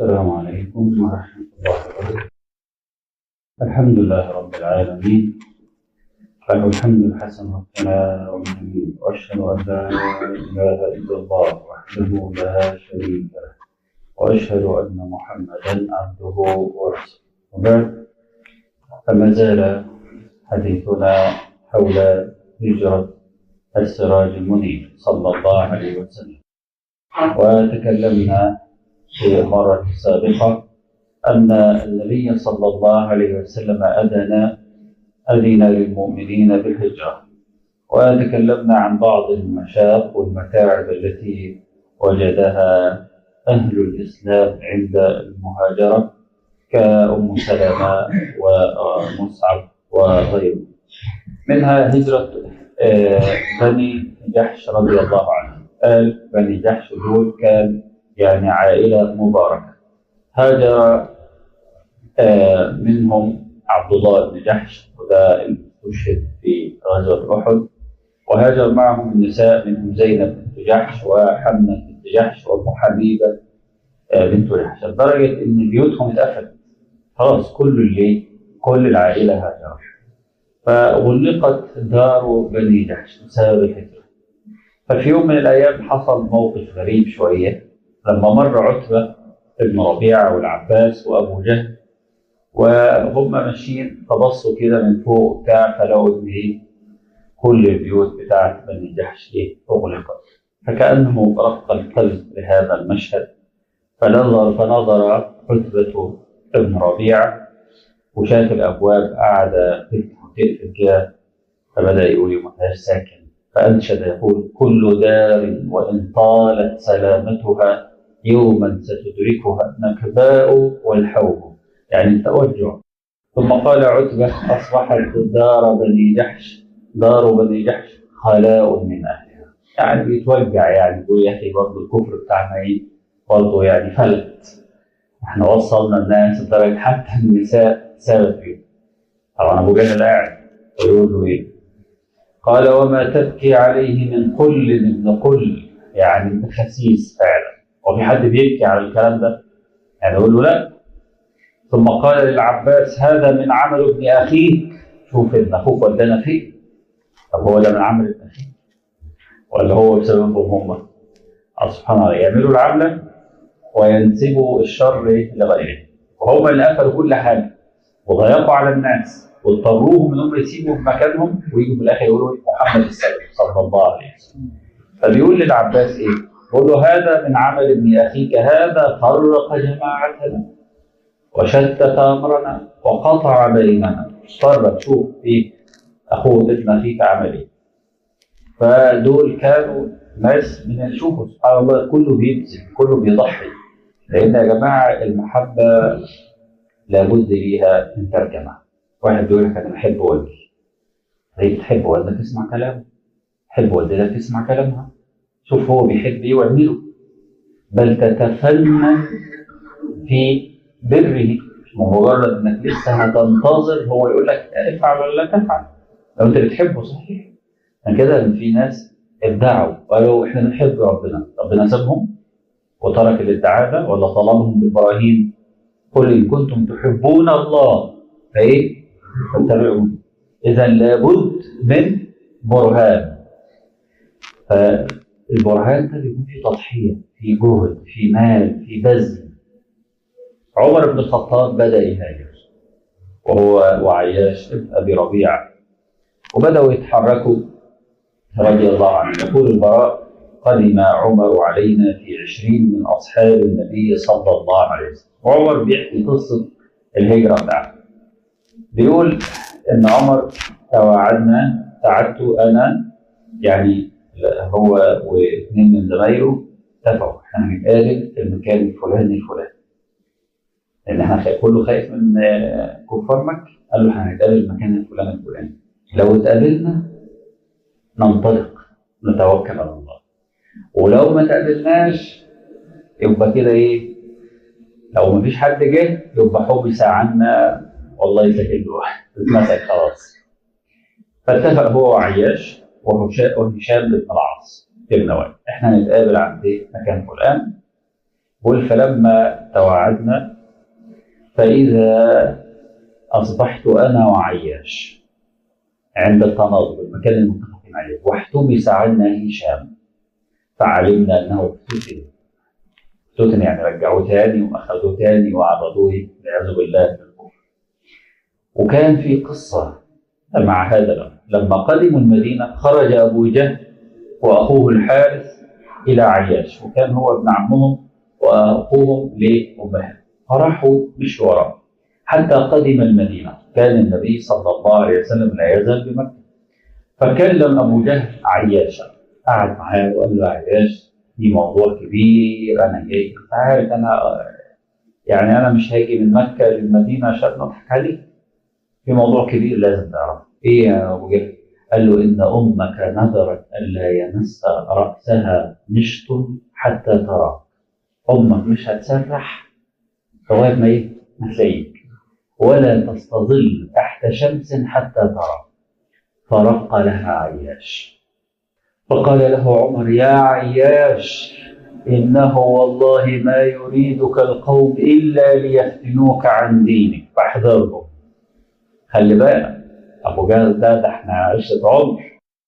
السلام عليكم ورحمة الله وبركاته الحمد لله رب العالمين له الحمد الحسن والثناء والجميل وأشهد أن لا إله إلا الله وحده لا شريك له وأشهد أن محمدا عبده ورسوله وبعد فما زال حديثنا حول هجرة السراج المنير صلى الله عليه وسلم وتكلمنا في المرة السابقة أن النبي صلى الله عليه وسلم أذن أذن للمؤمنين بالهجرة وتكلمنا عن بعض المشاق والمتاعب التي وجدها أهل الإسلام عند المهاجرة كأم سلمة ومصعب وغيرهم منها هجرة بني جحش رضي الله عنه قال بني جحش دول كان يعني عائلة مباركة هاجر منهم عبد الله بن جحش وده استشهد في غزوة أحد وهاجر معهم النساء منهم زينب بنت جحش وحمنة بنت جحش وأم حبيبة بنت جحش لدرجة إن بيوتهم اتقفلت خلاص كل اللي كل العائلة هاجرت فغلقت دار بني جحش بسبب الهجرة ففي يوم من الأيام حصل موقف غريب شوية لما مر عتبة ابن ربيعة والعباس وأبو جهل وهم ماشيين فبصوا كده من فوق بتاع فلقوا إن إيه كل البيوت بتاعت بني جحش إيه أغلقت فكأنه رق القلب لهذا المشهد فنظر فنظر عتبة ابن ربيعة وشاف الأبواب قاعدة تفتح وتقفل كده فبدأ يقول ما ساكن فأنشد يقول كل دار وإن طالت سلامتها يوما ستدركها النكباء والحوم يعني التوجع ثم قال عتبة أصبحت دار بني جحش دار بني جحش خلاء من أهلها يعني بيتوجع يعني يقول يا أخي برضه الكفر بتاعنا إيه برضه يعني فلت احنا وصلنا الناس لدرجة حتى النساء سابت فيه طبعا أبو جهل قاعد ويقول له إيه قال وما تبكي عليه من قل ابن قل يعني انت خسيس فعلا وفي حد بيبكي على الكلام ده يعني يقول له لا ثم قال للعباس هذا من عمل ابن اخيك شوف ابن اخوك ودانا فين طب هو ده من عمل ابن اخيك ولا هو بسببهم هم سبحان الله يعملوا العمله وينسبوا الشر لغيرهم وهم اللي قفلوا كل حاجه وضيقوا على الناس واضطروهم ان هم يسيبوا في مكانهم ويجوا في الاخر يقولوا محمد السبب صلى الله عليه وسلم فبيقول للعباس ايه؟ يقول له هذا من عمل ابن اخيك هذا فرق جماعتنا وشتت امرنا وقطع بيننا اضطر تشوف في اخوه ابن اخيك عمل ايه فدول كانوا ناس من شوفوا سبحان الله كله بيبذل كله بيضحي لان يا جماعه المحبه لابد ليها من ترجمه واحد بيقول لك انا بحب والدي طيب تحب والدك اسمع كلامه تحب والدتك تسمع كلامها شوف هو بيحب ايه واعمله بل تتفنن في بره مش مجرد انك لسه هتنتظر هو يقول لك افعل ولا لا تفعل لو انت بتحبه صحيح عشان كده ان في ناس ادعوا قالوا احنا بنحب ربنا ربنا سابهم وترك الادعاء ده ولا طلبهم بالبراهين قل ان كنتم تحبون الله فايه فاتبعوني اذا لابد من برهان فالبرهان ده بيكون فيه تضحيه في جهد في مال في بذل عمر بن الخطاب بدا يهاجر وهو وعياش ابن ابي ربيعه وبداوا يتحركوا رضي الله عنه يقول البراء قدم عمر علينا في عشرين من أصحاب النبي صلى الله عليه وسلم وعمر بيحكي قصة الهجرة بتاعته بيقول إن عمر توعدنا تعدت أنا يعني هو واثنين من زمايله اتفقوا احنا هنتقابل في المكان الفلاني الفلاني لأن احنا كله خايف من كفار مكة قال له احنا هنتقابل في المكان الفلاني الفلاني لو اتقابلنا ننطلق نتوكل على الله ولو ما تقابلناش يبقى كده ايه لو ما فيش حد جه يبقى حبس عنا والله يسكت واحد اتمسك خلاص فاتفق هو وعياش وهشام بن العاص ابن وائل احنا نتقابل عند مكان فلان قل فلما توعدنا فإذا أصبحت أنا وعياش عند التناظر المكان المتفقين عليه واحتبس عنا هشام فعلمنا أنه افتتن افتتن يعني رجعوه تاني وأخذوه تاني وعرضوه والعياذ بالله للكفر وكان في قصة مع هذا الأمر لما قدموا المدينة خرج أبو جهل وأخوه الحارث إلى عياش وكان هو ابن عمهم وأخوهم لأمهم فراحوا مشوا وراه حتى قدم المدينة كان النبي صلى الله عليه وسلم لا يزال بمكة فكلم أبو جهل عياشا قعد معاه وقال له عياش في موضوع كبير أنا جاي أنت عارف أنا يعني أنا مش هاجي من مكة للمدينة عشان نضحك عليك في موضوع كبير لازم تعرفه إيه يا أبو جهل؟ قال له إن أمك نذرت ألا يمس رأسها نشط حتى تراك أمك مش هتسرح لغاية ما إيه؟ ما تلاقيك ولا تستظل تحت شمس حتى ترى فرق لها عياش فقال له عمر يا عياش إنه والله ما يريدك القوم إلا ليفتنوك عن دينك فاحذرهم خلي بالك أبو جهل ده ده احنا عشرة عمر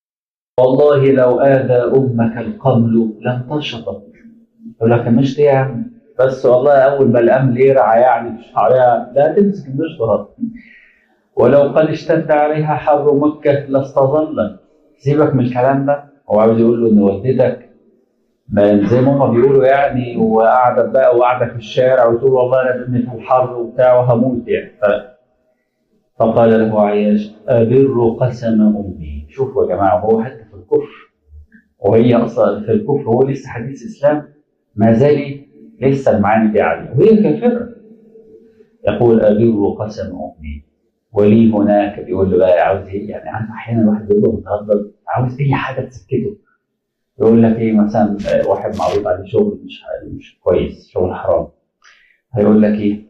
والله لو آذى أمك القمل لم تشطط يقول لك مش يا عم بس والله أول ما الأمل يرعى يعني مش عليها لا تمسك المشطة ولو قد اشتد عليها حر مكة لاستظلت سيبك من الكلام ده هو عاوز يقول له إن والدتك ما زي ما هما بيقولوا يعني وقاعدة بقى وقاعدة في الشارع وتقول والله أنا ابني في الحر وبتاع وهموت يعني ف... فقال له عياش أبر قسم أمي شوفوا يا جماعة هو حتى في الكفر وهي أصلا في الكفر هو لسه حديث إسلام ما زال لسه المعاني دي عالية وهي كافرة يقول أبر قسم أمي ولي هناك بيقول له بقى عاوز ايه يعني عارف احيانا الواحد بيبقى متهدد عاوز اي حاجه تسكته يقول لك ايه مثلا واحد معروض عليه شغل مش مش كويس شغل حرام هيقول لك ايه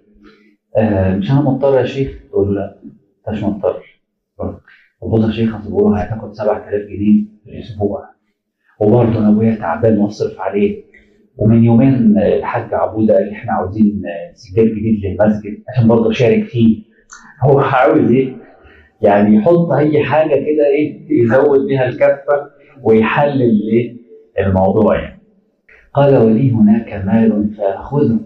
آه مش انا مضطر يا شيخ تقول له لا انت مش مضطر بص يا شيخ اصل بيقولوا هتاخد 7000 جنيه في الاسبوع وبرضه انا ابويا تعبان واصرف عليه ومن يومين الحاج عبوده قال لي احنا عاوزين سجاد جديد للمسجد عشان برضه اشارك فيه هو عاوز ايه؟ يعني يحط اي حاجه كده ايه يزود بيها الكفه ويحلل ايه الموضوع يعني. قال ولي هناك مال فاخذه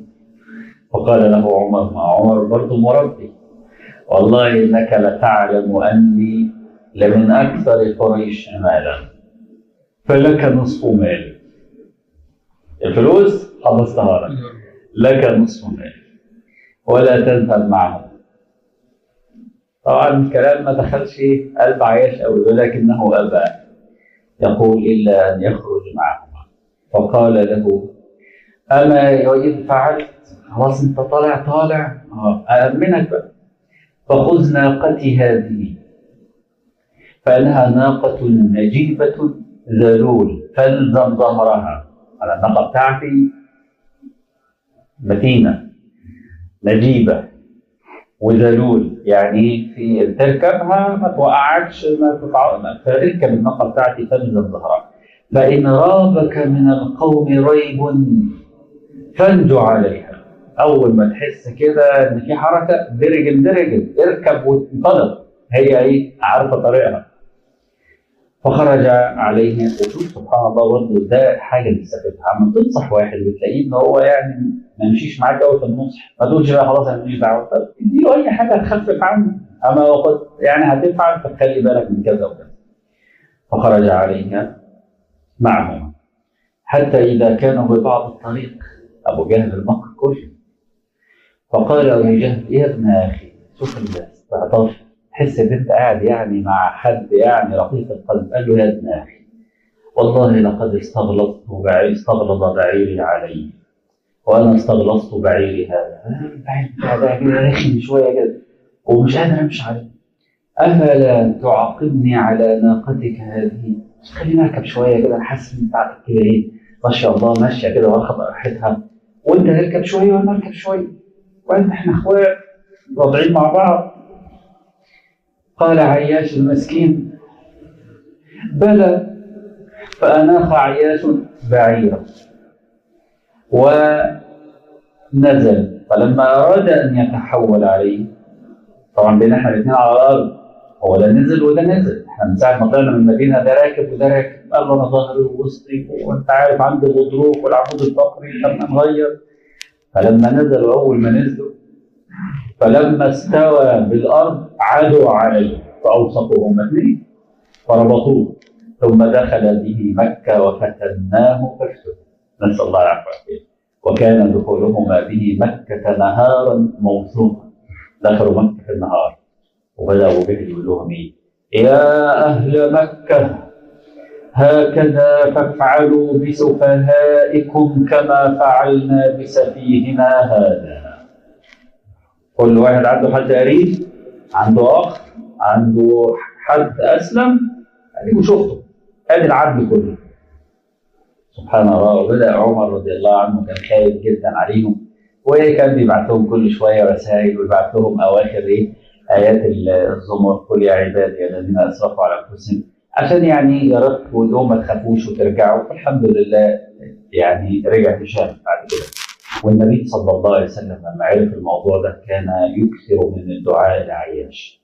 فقال له عمر ما عمر برضه مربي والله انك لتعلم اني لمن اكثر قريش مالا فلك نصف مالي الفلوس خلصتها لك لك نصف مالي ولا تذهب معهم طبعا الكلام ما دخلش قلب عياش قوي ولكنه ابى يقول الا ان يخرج معهما فقال له اما وان فعلت خلاص انت طالع طالع أأمنك بقى فخذ ناقتي هذه فإنها ناقة نجيبة ذلول فالزم ظهرها على الناقة بتاعتي متينة نجيبة وذلول يعني في تركبها ما توقعكش ما تتع... فركب الناقة بتاعتي فالزم ظهرها فإن رابك من القوم ريب فانجو عليها اول ما تحس كده ان في حركه درجل درجل اركب وانطلق هي ايه عارفه طريقها فخرج عليه وشوف سبحان الله برضه ده حاجه بتستفيدها عم تنصح واحد بتلاقيه ان هو يعني ما يمشيش معاك قوي في النصح ما تقولش بقى خلاص انا ماليش دعوه طب اديله اي حاجه تخفف عنه اما وقد يعني هتفعل فتخلي بالك من كذا وكذا فخرج عليها معهما حتى اذا كانوا ببعض الطريق ابو جهل المكر كله فقال ابو جهل يا ابن اخي شوف الاستعطاف تحس ان انت قاعد يعني مع حد يعني رقيق القلب قال له يا ابن اخي والله لقد استغلظت بعير استغلظ بعيري علي وانا استغلظت بعيري هذا البعير بتاع ده كده رخم شويه كده ومش قادر امشي عليه افلا تعاقبني على ناقتك هذه خليني اركب شويه كده انا حاسس ان بتاعتك كده ايه ما شاء الله ماشيه كده واخد راحتها وانت اركب شويه وانا اركب شويه وانت احنا اخوات واضعين مع بعض قال عياش المسكين بلى فأناخ عياش بعيرا نزل فلما أراد أن يتحول عليه طبعا بين احنا الاثنين على الأرض هو ده نزل وده نزل احنا من ساعة ما طلعنا من المدينة ده راكب وده راكب قال له أنا ظهري ووسطي وأنت عارف عندي غضروف والعمود الفقري لما نغير فلما نزلوا أول ما نزلوا فلما استوى بالأرض عادوا عليه فأوسطهم اثنين فربطوه ثم دخل به مكة وفتناه فافتتن نسأل الله العفو والعافية وكان دخولهما به مكة نهارا موسوما دخلوا مكة في النهار وبدأوا به يقول لهم إيه يا أهل مكة هكذا فافعلوا بسفهائكم كما فعلنا بسفيهنا هذا كل واحد عنده حد قريب عنده أخ عنده حد أسلم أديكوا شفتوا ادي العدل كله سبحان الله وبدا عمر رضي الله عنه كان خايف جدا عليهم وكان بيبعت لهم كل شويه رسائل ويبعت لهم اواخر ايه ايات الزمر قل يا عبادي الذين اسرفوا على انفسهم عشان يعني يرتبوا لهم ما تخافوش وترجعوا والحمد لله يعني رجع هشام بعد كده والنبي صلى الله عليه وسلم لما عرف الموضوع ده كان يكثر من الدعاء لعياش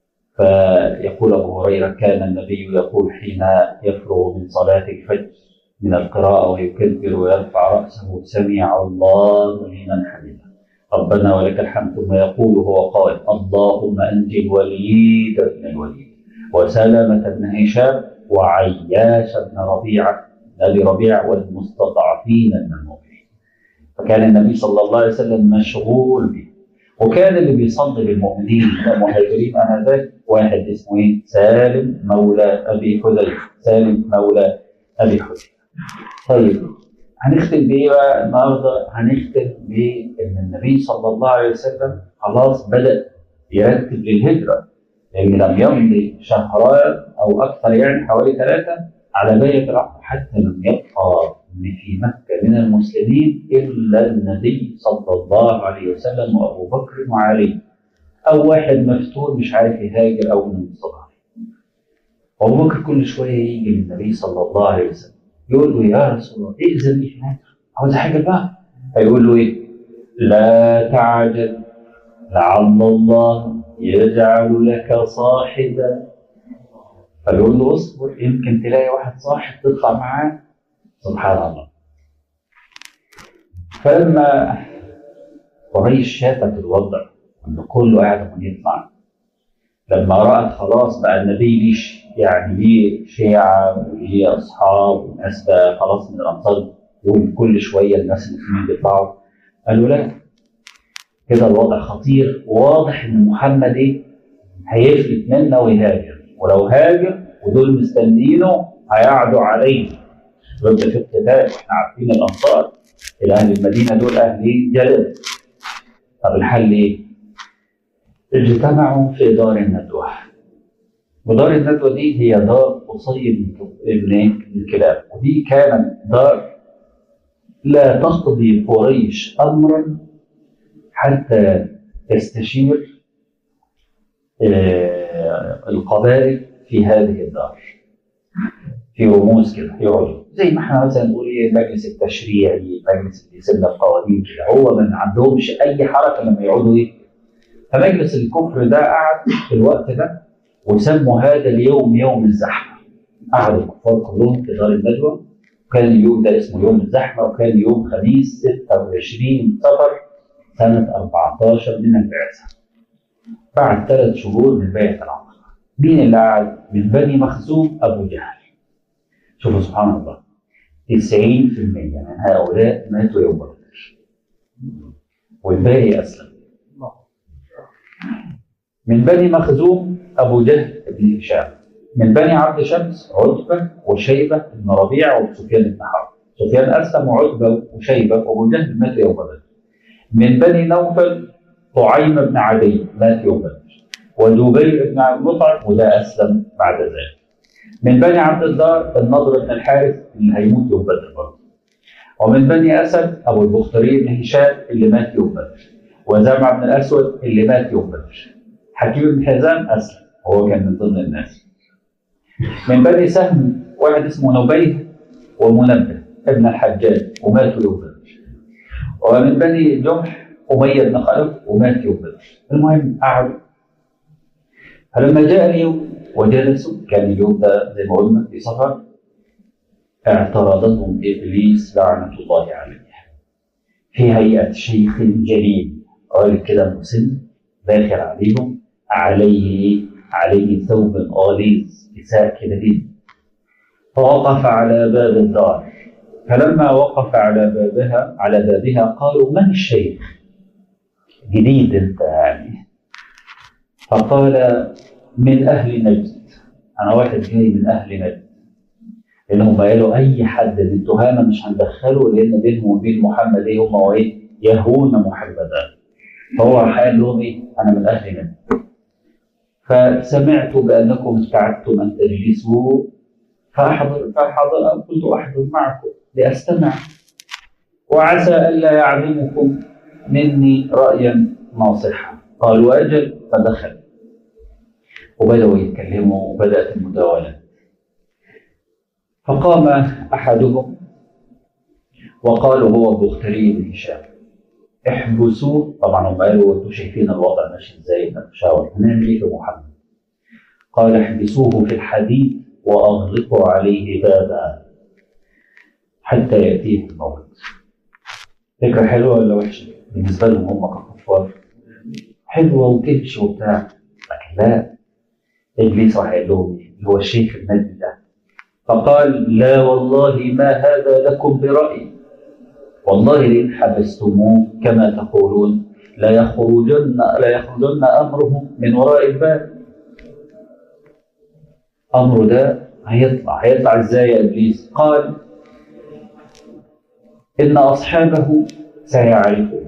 فيقول أبو هريرة كان النبي يقول حين يفرغ من صلاة الفجر من القراءة ويكبر ويرفع رأسه سمع الله لمن حمده ربنا ولك الحمد ثم يقول هو قائل اللهم أنجي الوليد بن الوليد وسلمة بن هشام وعياش بن ربيعة أبي ربيع والمستضعفين من المؤمنين فكان النبي صلى الله عليه وسلم مشغول به وكان اللي بيصلي بالمؤمنين من المهاجرين انذاك واحد اسمه ايه؟ سالم مولى ابي حذيفه، سالم مولى ابي حذيفه. طيب هنختم بايه بقى النهارده؟ هنختم بان النبي صلى الله عليه وسلم خلاص بدا يرتب للهجره لان لم يمضي شهران او اكثر يعني حوالي ثلاثه على بيت العقد حتى لم يبقى في مكة من المسلمين إلا النبي صلى الله عليه وسلم وأبو بكر وعلي أو واحد مفتون مش عارف يهاجر أو من المستضعفين أبو بكر كل شوية يجي للنبي صلى الله عليه وسلم يقول له يا رسول الله ائذن لي في الهجرة عاوز أحاجر بقى فيقول له إيه لا تعجل لعل الله يجعل لك صاحبا فيقول له اصبر يمكن تلاقي واحد صاحب تطلع معاه سبحان الله فلما قريش شافت الوضع ان كله قاعد عمال يطلع لما رأت خلاص بقى النبي ليه يعني ليه شيعة وليه أصحاب وناس بقى خلاص من الأنصار وكل شوية الناس المسلمين بيطلعوا قالوا لا كده الوضع خطير واضح إن محمد إيه هيفلت منا ويهاجر ولو هاجر ودول مستنيينه هيعدوا عليه ضد في اقتتال احنا عارفين الانصار اهل المدينه دول اهل ايه؟ جلد طب الحل ايه؟ اجتمعوا في دار الندوه ودار الندوه دي هي دار قصي بن الكلاب ودي كانت دار لا تقضي قريش امرا حتى تستشير القبائل في هذه الدار في رموز كده يقعدوا زي ما احنا مثلا نقول ايه المجلس التشريعي المجلس اللي يسن القوانين كده هو ما عندهمش اي حركه لما يقعدوا ايه فمجلس الكفر ده قعد في الوقت ده وسموا هذا اليوم يوم الزحمه قعد الكفار كلهم في دار الندوه وكان اليوم ده اسمه يوم الزحمه وكان يوم خميس 26 صفر سنه 14 من البعثه بعد ثلاث شهور من بيعه العقبه مين اللي قعد؟ من بني مخزوم ابو جهل شوفوا سبحان الله 90% من هؤلاء ماتوا يوم بدر والباقي اسلم من بني مخزوم ابو جهل بن هشام من بني عبد شمس عتبه وشيبه بن ربيعه وسفيان بن حرب سفيان اسلم وعتبه وشيبه وابو جهل مات يوم بدر من بني نوفل طعيم بن عدي مات يوم بدر وزبير بن عبد المطعم وده اسلم بعد ذلك من بني عبد الدار النضر بن الحارث اللي هيموت يوم بدر برضه ومن بني اسد ابو البختري بن هشام اللي مات يوم بدر وزمع بن الاسود اللي مات يوم بدر حكيم بن حزام اسلم هو كان من ضمن الناس من بني سهم واحد اسمه نبيه ومنبه ابن الحجاج وماتوا يوم بدر ومن بني جمح أمية بن خلف ومات يوم بدر المهم قعدوا فلما جاء اليوم وجلسوا كان اليوم ده زي ما قلنا في سفر اعترضتهم ابليس لعنه الله عليه في هيئه شيخ جليل راجل كده مسن داخل عليهم عليه عليه ثوب غليظ كساء كده جدا فوقف على باب الدار فلما وقف على بابها على بابها قالوا من الشيخ؟ جديد انت يعني فقال من اهل نجد انا واحد جاي من اهل نجد لانهم قالوا اي حد من تهامه مش هندخله لان بينهم وبين محمد ايه هم وايه يهون محمدا فهو قال لهم ايه انا من اهل نجد فسمعت بانكم استعدتم ان تجلسوا فاحضر فاحضر قلت احضر معكم لاستمع وعسى الا يعلمكم مني رايا ناصحا قالوا اجل فدخل وبداوا يتكلموا وبدات المداوله فقام احدهم وقالوا هو بختري بن هشام احبسوه طبعا هم قالوا انتوا شايفين الوضع ماشي ازاي نتشاور هنعمل ايه في محمد قال احبسوه في الحديد واغلقوا عليه بابا حتى ياتيه الموت فكره حلوه ولا وحشه بالنسبه لهم هم ككفار حلوه وتمشي وبتاع لكن لا ابليس راح يقول لهم ايه اللي هو الشيخ النبي ده فقال لا والله ما هذا لكم برأي والله لئن حبستموه كما تقولون لا يخرجن لا يخرجن امره من وراء الباب امره ده هيطلع هيطلع ازاي يا ابليس قال ان اصحابه سيعرفون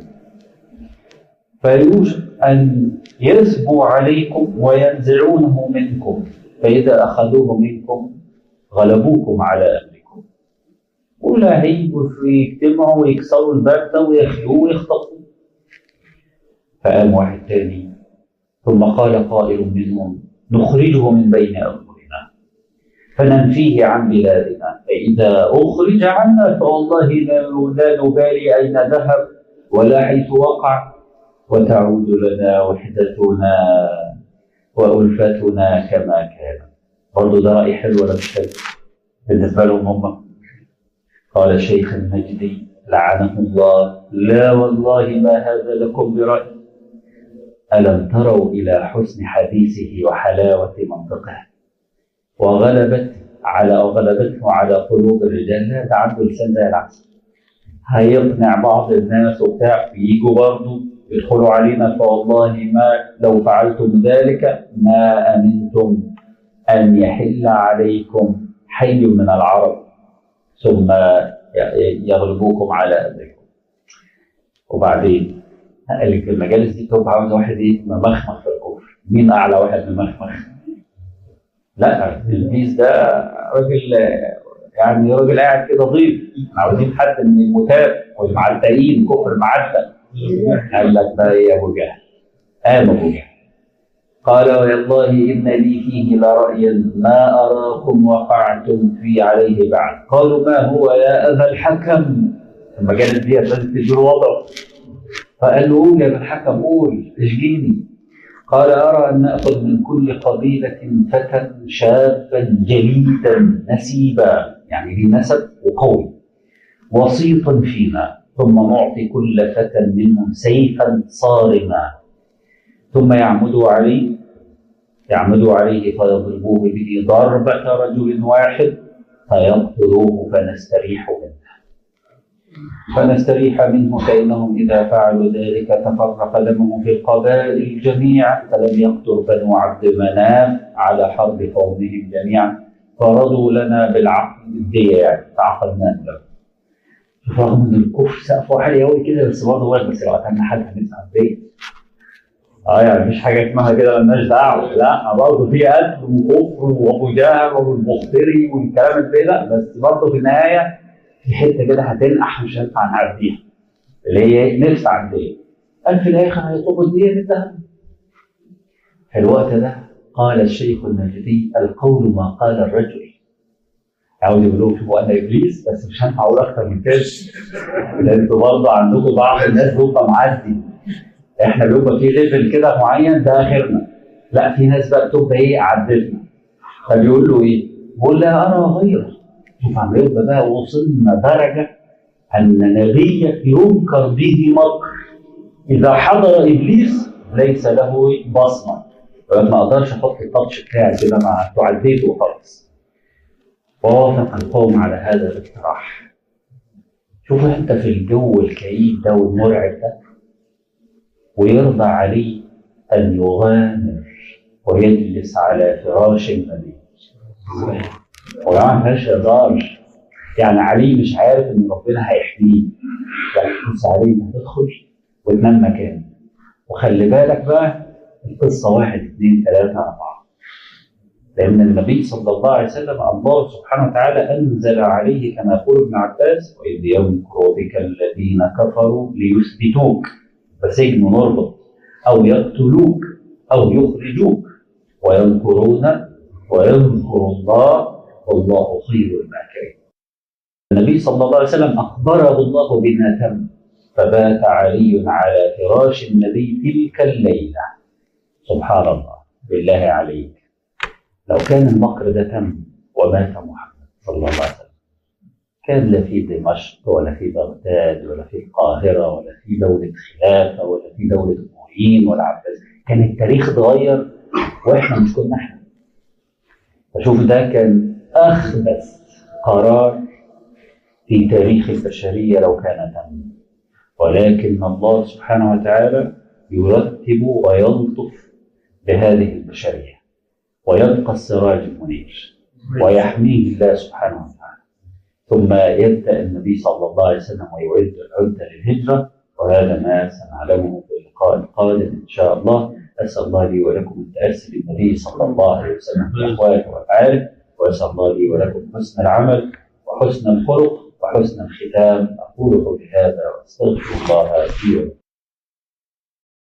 فيوشك ان يسبوا عليكم وينزعونه منكم فاذا اخذوه منكم غلبوكم على امركم ولا هيجوا يجتمعوا ويكسروا الباب ده وياخدوه ويخطفوه فقام واحد تاني ثم قال قائل منهم نخرجه من بين أظهرنا فننفيه عن بلادنا فإذا أخرج عنا فوالله لا لا نبالي أين ذهب ولا حيث وقع وتعود لنا وحدتنا وألفتنا كما كان برضه ده رأي حلو ولا مش حلو بالنسبة لهم هم قال الشيخ المجدي لعنه الله لا والله ما هذا لكم برأي ألم تروا إلى حسن حديثه وحلاوة منطقه وغلبت على غلبته على قلوب الرجال لا ده عنده لسان زي العسل هيقنع بعض الناس وبتاع يجوا برضه يدخلوا علينا فوالله ما لو فعلتم ذلك ما أمنتم أن يحل عليكم حي من العرب ثم يغلبوكم على أمركم وبعدين قال لك المجالس دي بتبقى عاوز واحد ايه ممخمخ في الكفر مين اعلى واحد ممخمخ؟ لا البيس ده راجل يعني راجل قاعد كده ضيف عاوزين حد من المتاب والمعتقين كفر المعتق قال لك بقى ايه ابو جهل قام ابو جهل قال والله ان لي فيه لرأيا ما اراكم وقعتم في عليه بعد قالوا ما هو يا ابا الحكم المجالس دي لازم تديله وضعه فقال له قول يا ابن الحكم قول اشجيني قال أرى أن نأخذ من كل قبيلة فتى شابا جليدا نسيبا يعني ذي نسب وقوي وسيطا فينا ثم نعطي كل فتى منهم سيفا صارما ثم يعمدوا عليه يعمدوا عليه فيضربوه به ضربة رجل واحد فيقتلوه فنستريح منه فنستريح منه فإنهم إذا فعلوا ذلك تفرق دمه في القبائل جميعا فلم يقتل بنو عبد مناف على حرب قومهم جميعا فرضوا لنا بالعقد الدية يعني فعقدنا له رغم ان الكفر سقفه عالي قوي كده بس برضه واحد بس لو قتلنا حد هندفع الدية اه يعني مش حاجه اسمها كده مالناش دعوه لا برضه في قتل وكفر وابو جهل والمختري والكلام ده لا بس برضه في النهايه في حته كده هتنقح مش هينفع نعديها اللي هي ندفع الدين قال في الاخر هيطلبوا الدين من الذهب في الوقت ده قال الشيخ النجدي القول ما قال الرجل عاوز يقول لهم شوفوا انا ابليس بس مش هنفع اقول اكتر من كده لان انتوا برضه عندكم بعض الناس بيبقى معدي احنا بيبقى في ليفل كده معين ده اخرنا لا في ناس بقى بتبقى ايه عدتنا فبيقول له ايه؟ بيقول لا انا غير شوف عم يبقى بقى وصلنا درجه ان نبيك ينكر به مكر اذا حضر ابليس ليس له بصمه ما اقدرش احط التاتش بتاعي كده مع بتوع البيت وخلاص ووافق القوم على هذا الاقتراح شوف انت في الجو الكئيب ده والمرعب ده ويرضى عليه ان يغامر ويجلس على فراش النبي وجماعه ما فيهاش هزار يعني علي مش عارف ان ربنا هيحميه يعني بص عليه هتدخل وتنام مكانه وخلي بالك بقى القصه واحد اثنين ثلاثه اربعه لان النبي صلى الله عليه وسلم الله سبحانه وتعالى انزل عليه كما يقول ابن عباس واذ يمكر بك الذين كفروا ليثبتوك فسجن نربط او يقتلوك او يخرجوك ويمكرون ويمكر الله والله خير الماكرين النبي صلى الله عليه وسلم اخبره الله بما تم فبات علي على فراش النبي تلك الليله سبحان الله بالله عليك لو كان المكر ده تم ومات محمد صلى الله عليه وسلم كان لا في دمشق ولا في بغداد ولا في القاهرة ولا في دولة خلافة ولا في دولة أمويين ولا عباس كان التاريخ اتغير واحنا مش كنا احنا فشوف ده كان أخبث قرار في تاريخ البشرية لو كان تم ولكن الله سبحانه وتعالى يرتب ويلطف بهذه البشرية ويبقى السراج المنير ويحميه الله سبحانه وتعالى ثم يبدأ النبي صلى الله عليه وسلم ويعد العدة للهجرة وهذا ما سنعلمه في اللقاء القادم إن شاء الله أسأل الله لي ولكم التأسي بالنبي صلى الله عليه وسلم في أحواله وأفعاله وأسأل الله لي ولكم حسن العمل وحسن الخلق وحسن الختام أقول قولي هذا وأستغفر الله لي ولكم